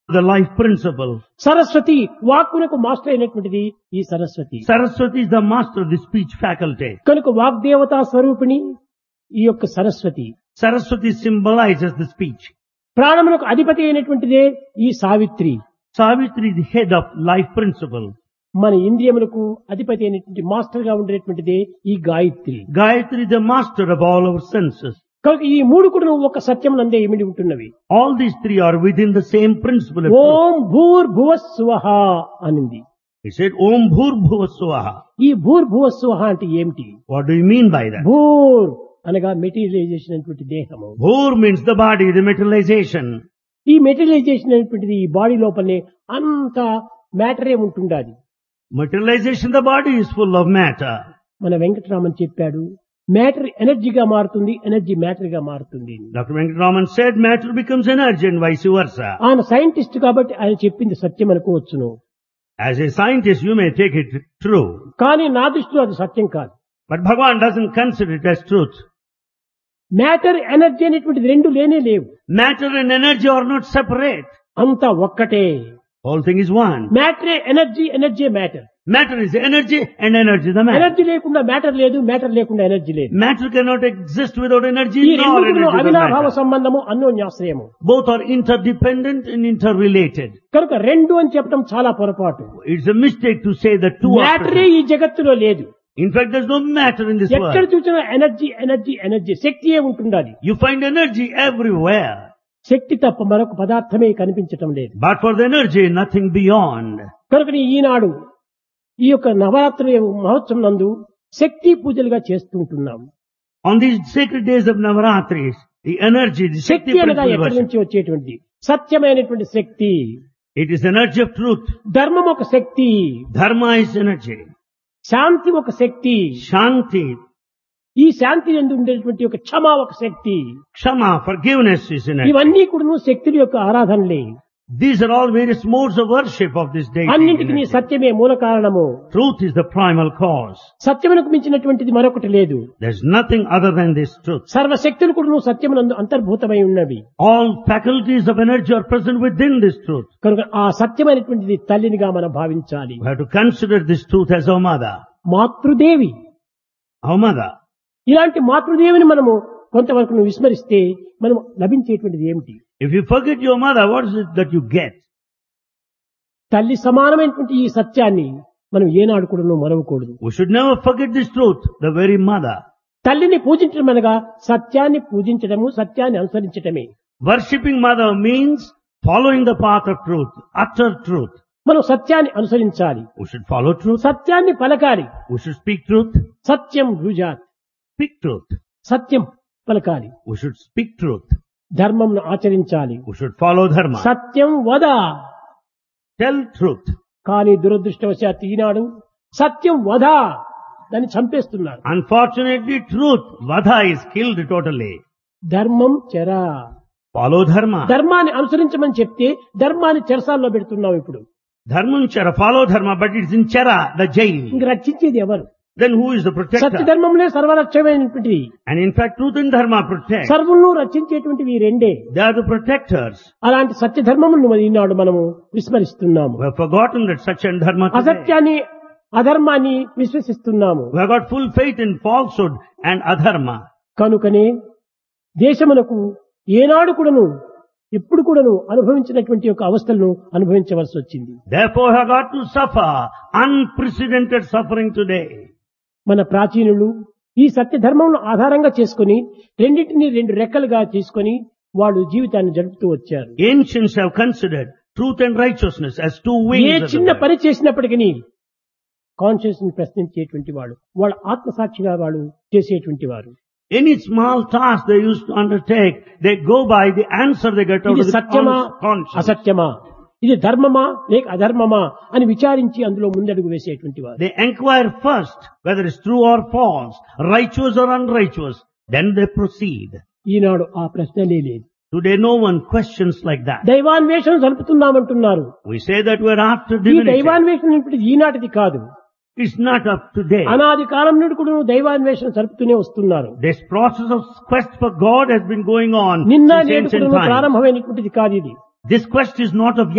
the life principle. Saraswati వాక్కునకు master అయినటువంటిది ఈ Saraswati Saraswati is the master of the speech faculty. కనుక వాగ్దేవతా స్వరూపిణి ఈ యొక్క Saraswati Saraswati symbolizes the speech. ప్రాణములకు అధిపతి అయినటువంటిదే ఈ Savitri Savitri is the head of life principle. మన ఇంద్రియములకు అధిపతి అయినటువంటి మాస్టర్ గా ఉండేటువంటిదే ఈ Gayatri Gayatri is the master of all our senses. కనుక ఈ మూడు కూడా ఒక సత్యం నందే ఇమిడి ఉంటున్నవి All these three are within the same principle of truth. ఓం భూర్భువస్వహ అనింది He said, Om Bhur Bhuva Swaha. ఈ భూర్భువస్వహ అంటే ఏమిటి What do you mean by that? భూర్ అనగా మెటీరియలైజేషన్ అనేటువంటి దేహము Bhur means the body, the materialization. ఈ మెటీరియలైజేషన్ అనేటువంటిది ఈ బాడీ లోపలనే అంత మ్యాటరే ఉంటుండాలి Materialization, the body is full of matter. మన వెంకటరామన్ చెప్పాడు మ్యాటర్ ఎనర్జీగా మారుతుంది ఎనర్జీ మ్యాటర్ గా మారుతుంది Dr. Venkataraman said matter becomes energy and vice versa. ఆయన సైంటిస్ట్ కాబట్టి ఆయన చెప్పింది సత్యం అనుకోవచ్చును As a scientist, you may take it true. కానీ నా దృష్టిలో అది సత్యం కాదు But Bhagavan doesn't consider it as truth. Matter energy అనేటువంటిది రెండు లేనే లేవు Matter and energy are not separate. అంతా ఒక్కటే Whole thing is one. మ్యాటరే energy energy matter Matter is energy and energy the matter. Energy లేకుండా మ్యాటర్ లేదు matter లేకుండా ఎనర్జీ లేదు Matter cannot exist without energy ఈ nor రెండు energy without అవినాభావ matter. సంబంధము అన్యోన్యాశ్రయము Both are interdependent and interrelated. కనుక రెండు అని చెప్పడం చాలా పొరపాటు It's a mistake to say that two are మ్యాటరే present. ఈ జగత్తులో లేదు In fact, there's no matter in this ఎక్కడ world. చూసినా ఎనర్జీ ఎనర్జీ ఎనర్జీ శక్తియే ఉంటుండాలి You find energy everywhere. శక్తి తప్ప మరొక పదార్థమే కనిపించటం లేదు But for the energy, nothing beyond. కనుక ఈనాడు ఈ యొక్క నవరాత్రి మహోత్సవం నందు శక్తి పూజలుగా చేస్తుంటున్నాం On these sacred days of Navaratris, the energy, the Shakti శక్తి అనగా principle ఎక్కడి worship, నుంచి వచ్చేటువంటి సత్యమైనటువంటి శక్తి it is energy of truth. ధర్మం ఒక శక్తి Dharma is energy. శాంతి ఒక శక్తి Shanti, ఈ శాంతి ఎందు ఉండేటువంటి ఒక క్షమ ఒక శక్తి Kshama, forgiveness is energy. ఇవన్నీ కూడా శక్తుల యొక్క ఆరాధనలే These are all various modes of worship of this deity. అన్నింటికి నీ energy. సత్యమే మూల కారణము Truth is the primal cause. సత్యమునకు మించినటువంటిది మరొకటి లేదు There's nothing other than this truth. సర్వశక్తులు కూడా నువ్వు సత్యమునందు అంతర్భూతమై ఉన్నవి All faculties of energy are present within this truth. కనుక ఆ సత్యమైనటువంటిది తల్లినిగా మనం భావించాలి We have to consider this truth as our mother. మాతృదేవి Our mother. ఇలాంటి మాతృదేవిని మనము కొంతవరకు నువ్వు విస్మరిస్తే మనం లభించేటువంటిది ఏమిటి If you forget your mother, what is it that you get? తల్లి సమానమైనటువంటి ఈ సత్యాన్ని మనం ఏనాడు కూడా నువ్వు మరవకూడదు We should never forget this truth, the very mother. తల్లిని పూజించడం అనగా సత్యాన్ని పూజించడము సత్యాన్ని అనుసరించటమే Worshipping mother means following the path of truth, utter truth. మనం సత్యాన్ని అనుసరించాలి We should follow truth. సత్యాన్ని పలకాలి We should speak truth. Satyam రుజాత్ Speak truth. సత్యం పలకాలి We should speak truth. ధర్మంను ఆచరించాలి We should follow dharma. సత్యం వద Tell truth. కానీ దురదృష్టవశాత్తు ఈనాడు సత్యం వధ దాన్ని చంపేస్తున్నారు Unfortunately, truth, vadha is killed totally. ధర్మం చెర Follow dharma. ధర్మాన్ని అనుసరించమని చెప్తే ధర్మాన్ని చెరసాల్లో పెడుతున్నాం ఇప్పుడు Dharma chara, follow dharma, but it's in chara, the jail. ఇంక రక్షించేది ఎవరు Then who is the Satya protector? ధర్మంలో సర్వరక్షమైనటువంటిది And in fact, truth and dharma protect. సర్వులను రక్షించేటువంటివి ఈ రెండే They are the protectors. అలాంటి సత్య ధర్మమును మరి ఈనాడు మనము విస్మరిస్తున్నాము We have forgotten that such and dharma today. అసత్యాన్ని అధర్మాన్ని విశ్వసిస్తున్నాము We have got full faith in falsehood and adharma. కనుకనే దేశమునకు ఏనాడు కూడాను ఎప్పుడు కూడాను అనుభవించినటువంటి యొక్క అవస్థలను అనుభవించవలసి వచ్చింది Therefore, we have got to suffer unprecedented suffering today. మన ప్రాచీనులు ఈ సత్య ధర్మమును ఆధారంగా చేసుకుని రెండింటిని రెండు రెక్కలుగా తీసుకొని వాళ్ళు జీవితాన్ని జరుపుతూ వచ్చారు Ancients have considered truth and righteousness as two A wings. of the చిన్న world. పని చేసినప్పటికీ కాన్షియస్ ని ప్రశ్నించేటువంటి వాడు వాళ్ళ ఆత్మసాక్షిగా వాళ్ళు చేసేటువంటి వారు Any small task they used to undertake, they go by the answer they get out ఇది of the సత్యమా conscience. అసత్యమా ఇది ధర్మమా లేక అధర్మమా అని విచారించి అందులో ముందడుగు వేసేటువంటి వారు They inquire first whether it's true or false, righteous or unrighteous. Then they proceed. ఈనాడు ఆ ప్రశ్నలే లేదు Today no one questions like that. దైవాన్వేషణ జరుపుతున్నామంటున్నారు We say that we're after ఈ divinity. దైవాన్వేషణ ఇప్పుడు ఈనాటిది కాదు It's not of today. అనాది కాలం నుండి కూడా దైవాన్వేషణ జరుపుతూనే వస్తున్నారు This process of quest for God has been going on నిన్న since నేడు ancient కూడా times. ప్రారంభమైనటువంటిది కాదు ఇది This quest is not of